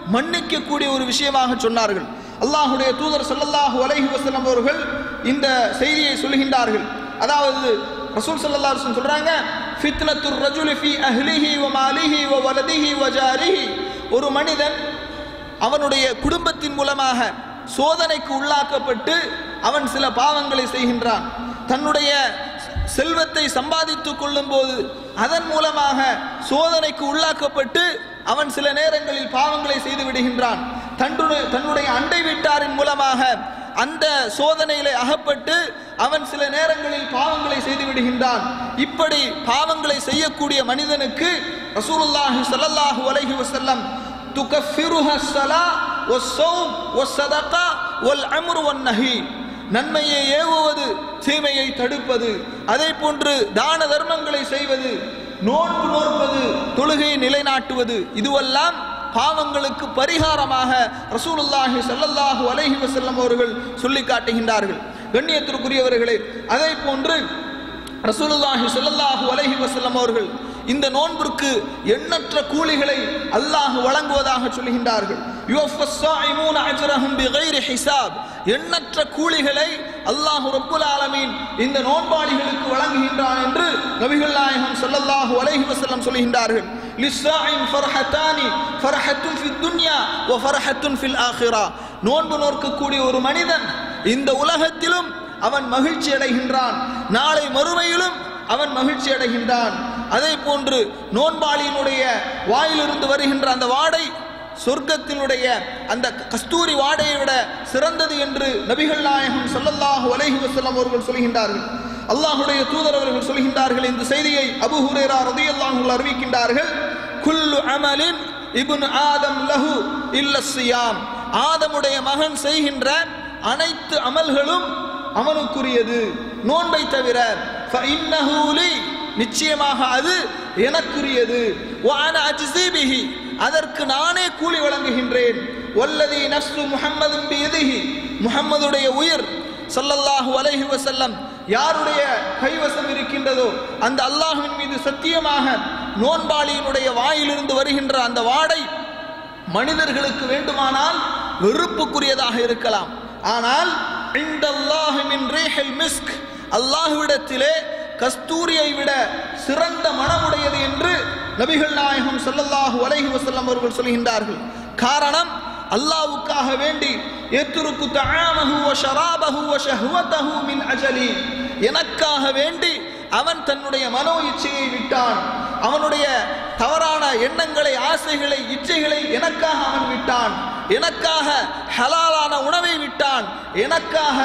மன்னிக்கக்கூடிய ஒரு விஷயமாக சொன்னார்கள் அல்லாஹுடைய தூதர் ஸல்லல்லாஹு அலைஹி வஸல்லம் அவர்கள் இந்த செய்தியை சொல்கின்றார்கள் அதாவது ரசூல் ஸல்லல்லாஹு அலைஹி வஸல்லம் சொல்றாங்க ஃபித்னத்துர் ரஜுலி ஃபீ அஹ்லிஹி வ மாலிஹி வ வலதிஹி வ ஜாரிஹி ஒரு மனிதன் அவனுடைய குடும்பத்தின் மூலமாக சோதனைக்கு உள்ளாக்கப்பட்டு அவன் சில பாவங்களை செய்கின்றான் தன்னுடைய செல்வத்தை சம்பாதித்துக் கொள்ளும் போது அதன் மூலமாக சோதனைக்கு உள்ளாக்கப்பட்டு அவன் சில நேரங்களில் பாவங்களை செய்து விடுகின்றான் தன்னுடைய தன்னுடைய அண்டை வீட்டாரின் மூலமாக அந்த சோதனையிலே அகப்பட்டு அவன் சில நேரங்களில் பாவங்களை செய்து விடுகின்றான் இப்படி பாவங்களை செய்யக்கூடிய மனிதனுக்கு ரசூலுல்லாஹி ஸல்லல்லாஹு அலைஹி வஸல்லம் துகஃபிருஹ ஸலா வஸ்ஸௌம் வஸ்ஸதகா வல் அம்ரு வன்னஹி நன்மையை ஏவுவது தீமையை தடுப்பது அதே போன்று தான தர்மங்களை செய்வது நோன்பு நோற்பது தொழுகையை நிலைநாட்டுவது இதுவெல்லாம் பாவங்களுக்கு பரிகாரமாக ரசூலுல்லாஹி ஸல்லல்லாஹு அலைஹி வஸல்லம் அவர்கள் சொல்லி காட்டுகின்றார்கள் கண்ணியத்திற்குரியவர்களே அதே போன்று ரசூலுல்லாஹி ஸல்லல்லாஹு அலைஹி வஸல்லம் அவர்கள் இந்த நோன்பிற்கு எண்ணற்ற கூலிகளை அல்லாஹ் வழங்குவதாக சொல்கின்றார்கள் யுவஃபஸ் ஸாயிமூன அஜ்ரஹும் பிகைரி ஹிசாப் எண்ணற்ற கூலிகளை அல்லாஹ் ரப்புல் ஆலமீன் இந்த நோன்பாளிகளுக்கு வழங்குகின்றான் என்று நபிகள் நாயகம் ஸல்லல்லாஹு அலைஹி வஸல்லம் சொல்கின்றார்கள் லிஸ்ஸாயிம் ஃபர்ஹத்தானி ஃபர்ஹத்துன் ஃபித் துன்யா வ ஃபர்ஹத்துன் ஃபில் ஆখিরা நோன்பு நோக்கக்கூடிய ஒரு மனிதன் இந்த உலகத்திலும் அவன் மகிழ்ச்சி அடைகின்றான் நாளை மறுமையிலும் அவன் மகிழ்ச்சி அடைகின்றான் அதே போன்று நோன்பாளியினுடைய வாயிலிருந்து வருகின்ற அந்த வாடை சொர்க்கத்தினுடைய அந்த கஸ்தூரி வாடையை விட சிறந்தது என்று நபிகள் நாயகம் ஸல்லல்லாஹு அலைஹி வஸல்லம் அவர்கள் சொல்கின்றார்கள் அல்லாஹ்வுடைய தூதர் அவர்கள் சொல்கின்றார்கள் இந்த செய்தியை அபூ ஹுரைரா ரலியல்லாஹு அன்ஹு அறிவிக்கின்றார்கள் குல்லு அமலின் இப்னு ஆதம் லஹு இல்ல சியாம் ஆதமுடைய மகன் செய்கின்ற அனைத்து அமல்களும் அவனுக்குரியது நோன்பை தவிர فإنه لي நிச்சயமாக அது எனக்குரியது وأنا أجزي به அதற்கு நானே கூலி வழங்குகின்றேன் வல்லதி நஃப்சு முஹம்மதும் பியதிஹி முஹம்மதுடைய உயிர் ஸல்லல்லாஹு அலைஹி வஸல்லம் யாருடைய கைவசம் இருக்கின்றதோ அந்த அல்லாஹ்வின் மீது சத்தியமாக நோன்பாளியினுடைய வாயிலிருந்து வருகின்ற அந்த வாடை மனிதர்களுக்கு வேண்டுமானால் வெறுப்புக்குரியதாக இருக்கலாம் ஆனால் இந்தல்லாஹு மின் ரீஹில் மிஸ்க் அல்லாஹ்விடத்திலே கஸ்தூரியை விட சிறந்த மனமுடையது என்று நபிகள் நாயகம் ஸல்லல்லாஹு அலைஹி வஸல்லம் அவர்கள் சொல்கின்றார்கள் காரணம் அல்லாஹ்வுக்காக வேண்டி எத்துருக்கு தஆமஹு வ ஷராபஹு வ ஷஹ்வதஹு மின் அஜலி எனக்காக வேண்டி அவன் தன்னுடைய மனோ இச்சையை விட்டான் அவனுடைய தவறான எண்ணங்களை ஆசைகளை இச்சைகளை எனக்காக அவன் விட்டான் எனக்காக ஹலாலான உணவை விட்டான் எனக்காக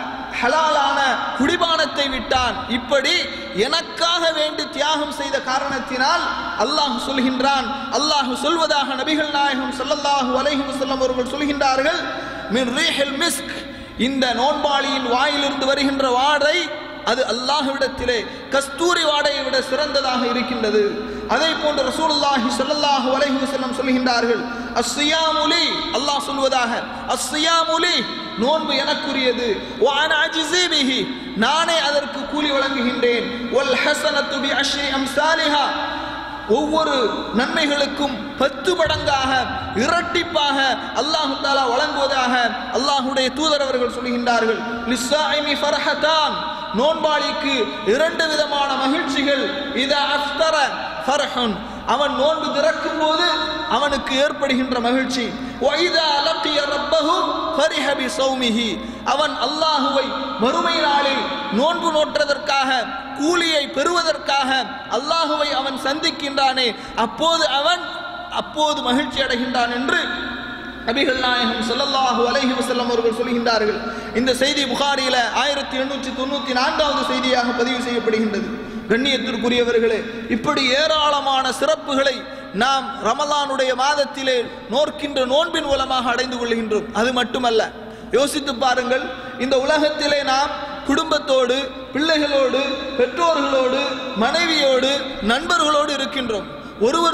ஹலாலான குடிபானத்தை விட்டான் இப்படி எனக்காக வேண்டி தியாகம் செய்த காரணத்தினால் அல்லாஹ் சொல்கின்றான் அல்லாஹ் சொல்வதாக நபிகள் நாயகம் ஸல்லல்லாஹு அலைஹி வஸல்லம் அவர்கள் சொல்கின்றார்கள் மின் ரீஹில் மிஸ்க் இந்த நோன்பாளியின் வாயிலிருந்து வருகின்ற வாடை அது அல்லாஹ்விடத்திலே கஸ்தூரி வாடையை விட சிறந்ததாக இருக்கின்றது அதே போன்று ரசூலுல்லாஹி ஸல்லல்லாஹு அலைஹி வஸல்லம் சொல்கின்றார்கள் அஸ்ஸியாமுலி அல்லாஹ் சொல்வதாக அஸ்ஸியாமுலி நோன்பு எனக்குரியது வ அன அஜ்ஸி பிஹி நானே அதற்கு கூலி வழங்குகின்றேன் வல் ஹஸனத்து பி அஷ்ரி அம்சாலிஹா ஒவ்வொரு நன்மைகளுக்கும் பத்து மடங்காக இரட்டிப்பாக அல்லாஹு தாலா வழங்குவதாக அல்லாஹுடைய தூதர் அவர்கள் சொல்கின்றார்கள் லிஸ்ஸாயிமி ஃபர்ஹதான் நோன்பாளிக்கு இரண்டு விதமான மகிழ்ச்சிகள் இத அஃப்தர ஃபர்ஹுன் அவன் நோன்பு திறக்கும் போது அவனுக்கு ஏற்படுகின்ற மகிழ்ச்சி وَإِذَا لَقِيَ رَبَّهُ فَرِحَ بِصَوْمِهِ அவன் அல்லாஹுவை மறுமை நாளில் நோன்பு நோற்றதற்காக கூலியை பெறுவதற்காக அல்லாஹுவை அவன் சந்திக்கின்றானே அப்போது அவன் அப்போது மகிழ்ச்சி அடைகின்றான் என்று நபிகள் நாயகம் ஸல்லல்லாஹு அலைஹி வஸல்லம் அவர்கள் சொல்கின்றார்கள் இந்த செய்தி புகாரியில ஆயிரத்தி எண்ணூற்றி தொண்ணூத்தி நான்காவது செய்தியாக பதிவு செய்யப்படுகின்றது கண்ணியத்திற்குரியவர்களே இப்படி ஏராளமான சிறப்புகளை நாம் ரமலானுடைய மாதத்திலே நோர்க்கின்ற நோன்பின் மூலமாக அடைந்து கொள்கின்றோம் அது மட்டுமல்ல யோசித்து பாருங்கள் இந்த உலகத்திலே நாம் குடும்பத்தோடு பிள்ளைகளோடு பெற்றோர்களோடு மனைவியோடு நண்பர்களோடு இருக்கின்றோம்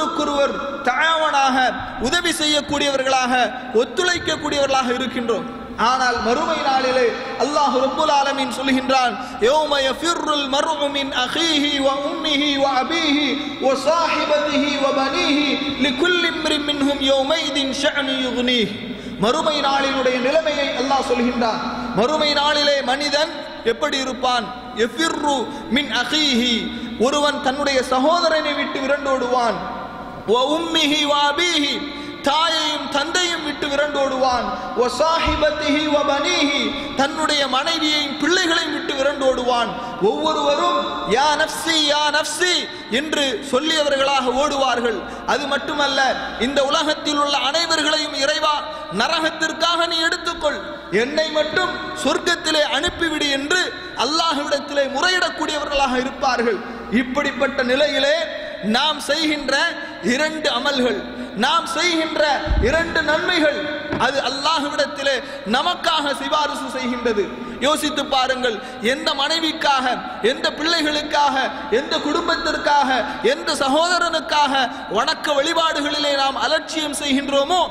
ஒருவருக்கொருவர் தாவனாக உதவி செய்யக்கூடியவர்களாக ஒத்துழைக்கக்கூடியவர்களாக இருக்கின்றோம் ஆனால் மறுமை நாளிலே அல்லாஹ் ரப்புல் ஆலமீன் சொல்கின்றான் யௌம யஃபிர்ருல் மர்உ மின் அஹீஹி வ உம்மிஹி வ அபீஹி வ ஸாஹிபதிஹி வ பனீஹி லிகுல்லி இம்ரின் மின்ஹும் யௌமைதின் ஷஅனு யுக்னீஹ் மறுமை நாளினுடைய நிலைமையை அல்லாஹ் சொல்கின்றான் மறுமை நாளிலே மனிதன் எப்படி இருப்பான் எஃபிர்ரு மின் அஹீஹி ஒருவன் தன்னுடைய சகோதரனை விட்டு விரண்டோடுவான் வ உம்மிஹி வ அபீஹி தாயையும் தந்தையும் விட்டு விரண்டோடுவான் வ சாஹிபத்திஹி வ பனீஹி தன்னுடைய மனைவியையும் பிள்ளைகளையும் விட்டு விரண்டோடுவான் ஒவ்வொருவரும் யா நஃப்சி யா நஃப்சி என்று சொல்லியவர்களாக ஓடுவார்கள் அது மட்டுமல்ல இந்த உலகத்தில் உள்ள அனைவர்களையும் இறைவா நரகத்திற்காக நீ எடுத்துக்கொள் என்னை மட்டும் சொர்க்கத்திலே அனுப்பிவிடு என்று அல்லாஹ்விடத்திலே முறையிடக்கூடியவர்களாக இருப்பார்கள் இப்படிப்பட்ட நிலையிலே நாம் செய்கின்ற இரண்டு அமல்கள் நாம் செய்கின்ற இரண்டு நன்மைகள் அது அல்லாஹ்விடத்திலே நமக்காக சிபாரிசு செய்கின்றது யோசித்து பாருங்கள் எந்த மனைவிக்காக எந்த பிள்ளைகளுக்காக எந்த குடும்பத்திற்காக எந்த சகோதரனுக்காக வணக்க வழிபாடுகளிலே நாம் அலட்சியம் செய்கின்றோமோ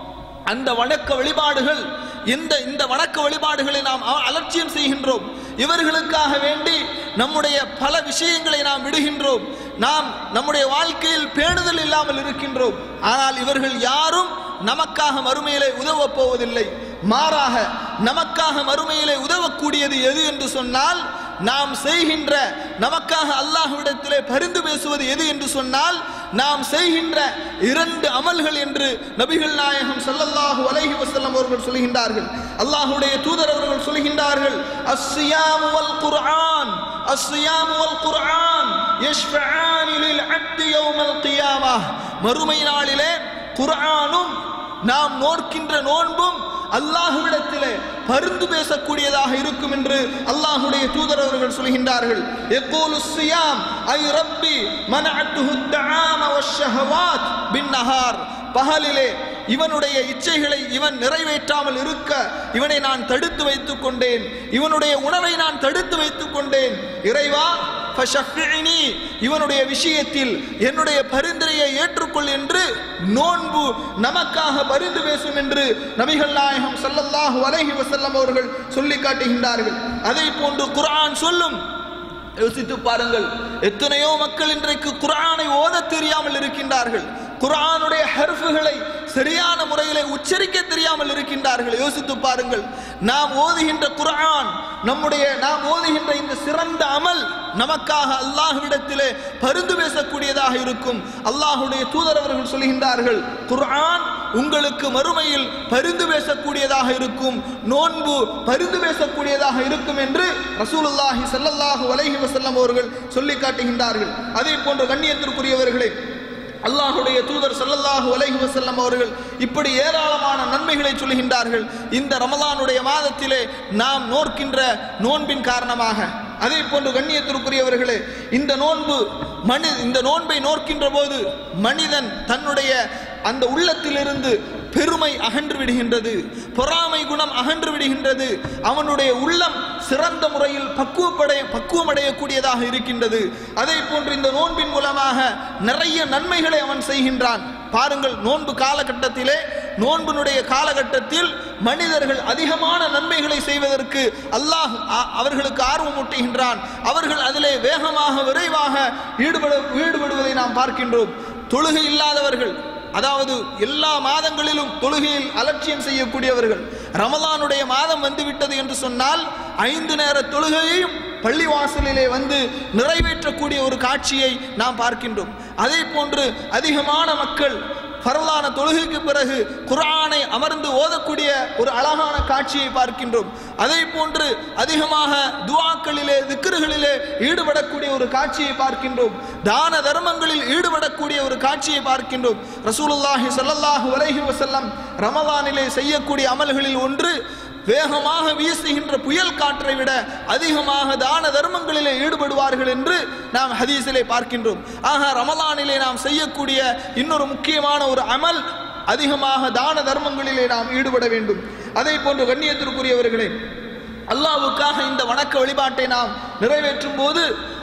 அந்த வணக்க வழிபாடுகள் இந்த இந்த வணக்க வழிபாடுகளை நாம் அ- அலட்சியம் செய்கின்றோம் இவர்களுக்காக வேண்டி நம்முடைய பல விஷயங்களை நாம் விடுகின்றோம் நாம் நம்முடைய வாழ்க்கையில் பேணுதல் இல்லாமல் இருக்கின்றோம் ஆனால் இவர்கள் யாரும் நமக்காக மறுமையிலே உதவப் போவதில்லை மாறாக நமக்காக மறுமையிலே உதவக்கூடியது எது என்று சொன்னால் நாம் செய்கின்ற நமக்காக அல்லாஹ்விடத்திலே பரிந்து பேசுவது எது என்று சொன்னால் நாம் செய்கின்ற இரண்டு அமல்கள் என்று நபிகள் நாயகம் ஸல்லல்லாஹு அலைஹி வஸல்லம் அவர்கள் சொல்கின்றார்கள் அல்லாஹ்வுடைய தூதர் அவர்கள் சொல்கின்றார்கள் அஸ்ஸியாமு வல் குர்ஆன் அஸ்ஸியாமு வல் குர்ஆன் யஷ்ஃபஆனி லில் அப்தி யௌமல் கியாமah மறுமை நாளிலே குர்ஆனும் நாம் நோக்கின்ற நோன்பும் அல்லாஹ்விடத்திலே பருந்து பேசக்கூடியதாக இருக்கும் என்று அல்லாஹ்வுடைய தூதர் அவர்கள் சொல்கின்றார்கள் யக்கூலு ஸியாம் ஐ ரப்பி மனஅத்துஹு الطعام والشهوات பின்னஹார் பகலிலே இவனுடைய இச்சைகளை இவன் நிறைவேற்றாமல் இருக்க இவனை நான் தடுத்து வைத்துக் கொண்டேன் இவனுடைய உணவை நான் தடுத்து வைத்துக் கொண்டேன் இறைவா ஃபஷஃபிஇனி இவனுடைய விஷயத்தில் என்னுடைய பரிந்துரையை ஏற்றுக்கொள் என்று நோன்பு நமக்காக பரிந்து பேசும் என்று நபிகள் நாயகம் ஸல்லல்லாஹு அலைஹி வஸல்லம் அவர்கள் சொல்லி காட்டுகின்றார்கள் அதை போன்று குர்ஆன் சொல்லும் யோசித்து பாருங்கள் எத்தனையோ மக்கள் இன்றைக்கு குர்ஆனை ஓதத் தெரியாமல் இருக்கின்றார்கள் குர்ஆனுடைய ஹர்ஃபுகளை சரியான முறையிலே உச்சரிக்க தெரியாமல் இருக்கின்றார்கள் யோசித்து பாருங்கள் நாம் ஓதுகின்ற குர்ஆன் நம்முடைய நாம் ஓதுகின்ற இந்த சிறந்த அமல் நமக்காக அல்லாஹ்விடத்திலே பரிந்து பேசக்கூடியதாக இருக்கும் அல்லாஹ்வுடைய தூதர் அவர்கள் சொல்கின்றார்கள் குர்ஆன் உங்களுக்கு மறுமையில் பரிந்து பேசக்கூடியதாக இருக்கும் நோன்பு பரிந்து பேசக்கூடியதாக இருக்கும் என்று ரசூலுல்லாஹி ஸல்லல்லாஹு அலைஹி வஸல்லம் அவர்கள் சொல்லி காட்டுகின்றார்கள் அதே போன்ற கண்ணியத்திற்குரியவர்களே அல்லாஹுடைய தூதர் ஸல்லல்லாஹு அலைஹி வஸல்லம் அவர்கள் இப்படி ஏராளமான நன்மைகளை சொல்கின்றார்கள் இந்த ரமலானுடைய மாதத்திலே நாம் நோர்க்கின்ற நோன்பின் காரணமாக அதே போன்று கண்ணியத்திற்குரியவர்களே இந்த நோன்பு மனி இந்த நோன்பை நோக்கின்ற போது மனிதன் தன்னுடைய அந்த உள்ளத்திலிருந்து பெருமை அகன்று விடுகின்றது பொறாமை குணம் அகன்று விடுகின்றது அவனுடைய உள்ளம் சிறந்த முறையில் பக்குவப்படைய பக்குவமடையக்கூடியதாக இருக்கின்றது அதே போன்று இந்த நோன்பின் மூலமாக நிறைய நன்மைகளை அவன் செய்கின்றான் பாருங்கள் நோன்பு காலகட்டத்திலே நோன்பினுடைய காலகட்டத்தில் மனிதர்கள் அதிகமான நன்மைகளை செய்வதற்கு அல்லாஹ் அ- அவர்களுக்கு ஆர்வம் ஊட்டுகின்றான் அவர்கள் அதிலே வேகமாக விரைவாக ஈடுபட ஈடுபடுவதை நாம் பார்க்கின்றோம் தொழுகை இல்லாதவர்கள் அதாவது எல்லா மாதங்களிலும் தொழுகையில் அலட்சியம் செய்யக்கூடியவர்கள் ரமலானுடைய மாதம் வந்துவிட்டது என்று சொன்னால் ஐந்து நேர தொழுகையையும் பள்ளிவாசலிலே வந்து நிறைவேற்றக்கூடிய ஒரு காட்சியை நாம் பார்க்கின்றோம் அதே போன்று அதிகமான மக்கள் பரவலான தொழுகைக்கு பிறகு குர்ஆனை அமர்ந்து ஓதக்கூடிய ஒரு அழகான காட்சியை பார்க்கின்றோம் அதே போன்று அதிகமாக துஆக்களிலே திக்ருகளிலே ஈடுபடக்கூடிய ஒரு காட்சியை பார்க்கின்றோம் தான தர்மங்களில் ஈடுபடக்கூடிய ஒரு காட்சியை பார்க்கின்றோம் ரசூலுல்லாஹி ஸல்லல்லாஹு அலைஹி வஸல்லம் ரமலானிலே செய்யக்கூடிய அமல்களில் ஒன்று வேகமாக வீசுகின்ற புயல் காற்றை விட அதிகமாக தான தர்மங்களிலே ஈடுபடுவார்கள் என்று நாம் ஹதீஸிலே பார்க்கின்றோம் ஆக ரமலானிலே நாம் செய்யக்கூடிய இன்னொரு முக்கியமான ஒரு அமல் அதிகமாக தான தர்மங்களிலே நாம் ஈடுபட வேண்டும் அதே போன்று கண்ணியத்திற்குரியவர்களே அல்லாஹ்வுக்காக இந்த வணக்க வழிபாட்டை நாம் நிறைவேற்றும் போது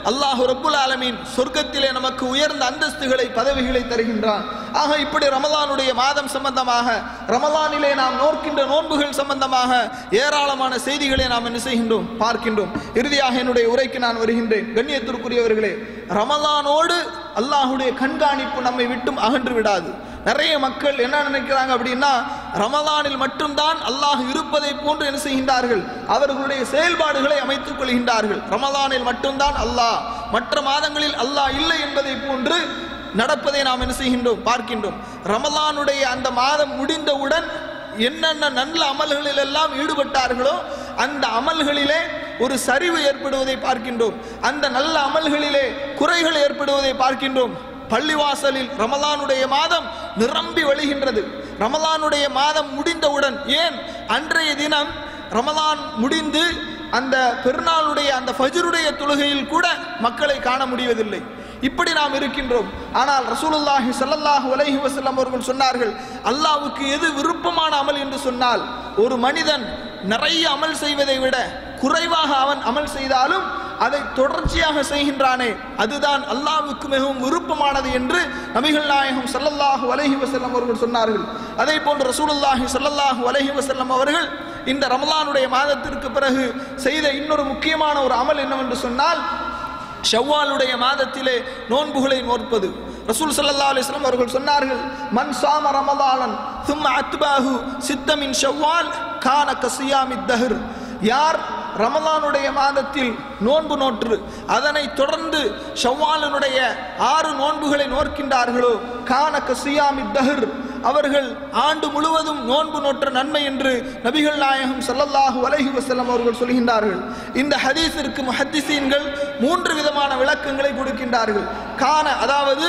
அல்லாஹ் ரப்புல் ஆலமீன் சொர்க்கத்திலே நமக்கு உயர்ந்த அந்தஸ்துகளை பதவிகளை தருகின்றான் ஆக இப்படி ரமலானுடைய மாதம் சம்பந்தமாக ரமலானிலே நாம் நோக்கின்ற நோன்புகள் சம்பந்தமாக ஏராளமான செய்திகளை நாம் என்ன செய்கின்றோம் பார்க்கின்றோம் இறுதியாக என்னுடைய உரைக்கு நான் வருகின்றேன் கண்ணியத்திற்குரியவர்களே ரமலானோடு அல்லாஹுடைய கண்காணிப்பு நம்மை விட்டும் அகன்று விடாது நிறைய மக்கள் என்ன நினைக்கிறாங்க அப்படின்னா ரமலானில் மட்டும்தான் அல்லாஹ் இருப்பதை போன்று என்ன செய்கின்றார்கள் அவர்களுடைய செயல்பாடுகளை அமைத்துக் கொள்கின்றார்கள் ரமலானில் மட்டும்தான் அல்லாஹ் மற்ற மாதங்களில் அல்லாஹ் இல்லை என்பதை போன்று நடப்பதை நாம் என்ன செய்கின்றோம் பார்க்கின்றோம் ரமலானுடைய அந்த மாதம் முடிந்தவுடன் என்னென்ன நல்ல அமல்களில் எல்லாம் ஈடுபட்டார்களோ அந்த அமல்களிலே ஒரு சரிவு ஏற்படுவதை பார்க்கின்றோம் அந்த நல்ல அமல்களிலே குறைகள் ஏற்படுவதை பார்க்கின்றோம் பள்ளிவாசலில் ரமலானுடைய மாதம் நிரம்பி வழிகின்றது ரமலானுடைய மாதம் முடிந்தவுடன் ஏன் அன்றைய தினம் ரமலான் முடிந்து அந்த பெருநாளுடைய அந்த ஃபஜ்ருடைய தொழுகையில் கூட மக்களை காண முடிவதில்லை இப்படி நாம் இருக்கின்றோம் ஆனால் ரசூலுல்லாஹி ஸல்லல்லாஹு அலைஹி வஸல்லம் அவர்கள் சொன்னார்கள் அல்லாஹ்வுக்கு எது விருப்பமான அமல் என்று சொன்னால் ஒரு மனிதன் நிறைய அமல் செய்வதை விட குறைவாக அவன் அமல் செய்தாலும் அதை தொடர்ச்சியாக செய்கின்றானே அதுதான் அல்லாஹ்வுக்கு மிகவும் விருப்பமானது என்று நபிகள் நாயகம் ஸல்லல்லாஹு அலைஹி வஸல்லம் அவர்கள் சொன்னார்கள் அதே போன்று ரசூலுல்லாஹி ஸல்லல்லாஹு அலைஹி வஸல்லம் அவர்கள் இந்த ரமலானுடைய மாதத்திற்கு பிறகு செய்த இன்னொரு முக்கியமான ஒரு அமல் என்னவென்று சொன்னால் ஷவ்வாலுடைய மாதத்திலே நோன்புகளை நோற்பது ரசூல் ஸல்லல்லாஹு அலைஹி வஸல்லம் அவர்கள் சொன்னார்கள் மன் சாம ரமலானன் சும்ம அத்பாஹு சித்தமின் ஷவ்வால் கான கசியாமித் தஹர் யார் ரமலானுடைய மாதத்தில் நோன்பு நோற்று அதனை தொடர்ந்து ஷவ்வாலினுடைய ஆறு நோன்புகளை நோக்கின்றார்களோ கான கசியாமித் தஹர் அவர்கள் ஆண்டு முழுவதும் நோன்பு நோற்ற நன்மை என்று நபிகள் நாயகம் ஸல்லல்லாஹு அலைஹி வஸல்லம் அவர்கள் சொல்கின்றார்கள் இந்த ஹதீஸிற்கு முஹத்திசீன்கள் மூன்று விதமான விளக்கங்களை கொடுக்கின்றார்கள் கான அதாவது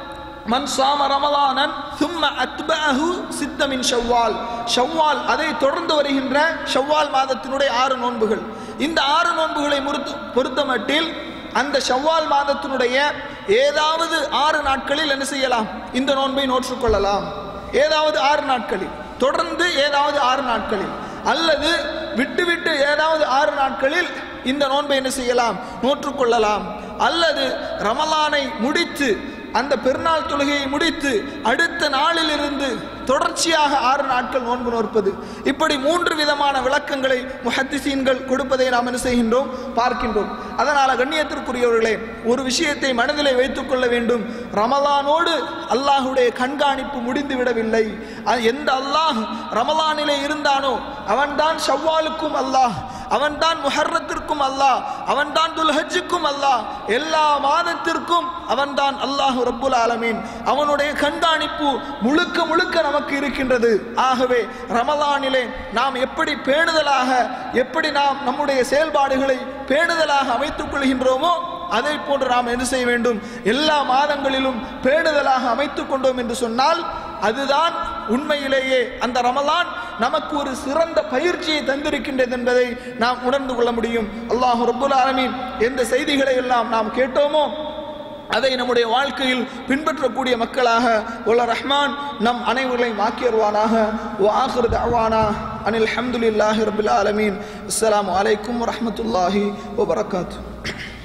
மன் சாம ரமலானன் சும்ம அத்பஅஹு சித்தமின் ஷவ்வால் ஷவ்வால் அதை தொடர்ந்து வருகின்ற ஷவ்வால் மாதத்தினுடைய ஆறு நோன்புகள் இந்த ஆறு நோன்புகளை முறுத்து பொறுத்தமட்டில் அந்த ஷவ்வால் மாதத்தினுடைய ஏதாவது ஆறு நாட்களில் என்ன செய்யலாம் இந்த நோன்பை நோற்றுக்கொள்ளலாம் ஏதாவது ஆறு நாட்களில் தொடர்ந்து ஏதாவது ஆறு நாட்களில் அல்லது விட்டு விட்டு ஏதாவது ஆறு நாட்களில் இந்த நோன்பை என்ன செய்யலாம் நோற்றுக்கொள்ளலாம் அல்லது ரமலானை முடித்து அந்த பெருநாள் தொழுகையை முடித்து அடுத்த நாளிலிருந்து தொடர்ச்சியாக ஆறு நாட்கள் நோன்பு நோற்பது இப்படி மூன்று விதமான விளக்கங்களை முஹத்திசீன்கள் கொடுப்பதை நாம் என்ன செய்கின்றோம் பார்க்கின்றோம் அதனால கண்ணியத்திற்குரியவர்களே ஒரு விஷயத்தை மனதிலே வைத்துக் கொள்ள வேண்டும் ரமலானோடு அல்லாஹுடைய கண்காணிப்பு முடிந்து விடவில்லை அது எந்த அல்லாஹ் ரமலானிலே இருந்தானோ அவன்தான் ஷவ்வாலுக்கும் அல்லாஹ் அவன்தான் முஹர்ரத்திற்கும் அல்லாஹ் அவன்தான் துல்ஹஜ்ஜுக்கும் அல்லாஹ் எல்லா மாதத்திற்கும் அவன்தான் அல்லாஹ் ரப்புல் ஆலமீன் அவனுடைய கண்காணிப்பு முழுக்க முழுக்க நமக்கு இருக்கின்றது ஆகவே ரமலானிலே நாம் எப்படி பேணுதலாக எப்படி நாம் நம்முடைய செயல்பாடுகளை பேணுதலாக அமைத்துக் கொள்கின்றோமோ அதை போன்று நாம் என்ன செய்ய வேண்டும் எல்லா மாதங்களிலும் பேணுதலாக அமைத்துக் கொண்டோம் என்று சொன்னால் அதுதான் உண்மையிலேயே அந்த ரமலான் நமக்கு ஒரு சிறந்த பயிற்சியை தந்திருக்கின்றது என்பதை நாம் உணர்ந்து கொள்ள முடியும் அல்லாஹ் ரப்புல் ஆலமீன் எந்த செய்திகளை எல்லாம் நாம் கேட்டோமோ அதை நம்முடைய வாழ்க்கையில் பின்பற்றக்கூடிய மக்களாக உள்ள ரஹ்மான் நம் அனைவர்களையும் ஆக்கியருவானாக ஓ ஆஹிர் தவானா அனில் அஹமதுல்லாஹி ரபுல் ஆலமீன் அஸ்ஸலாமு அலைக்கும் வரஹ்மத்துல்லாஹி வபரகாத்து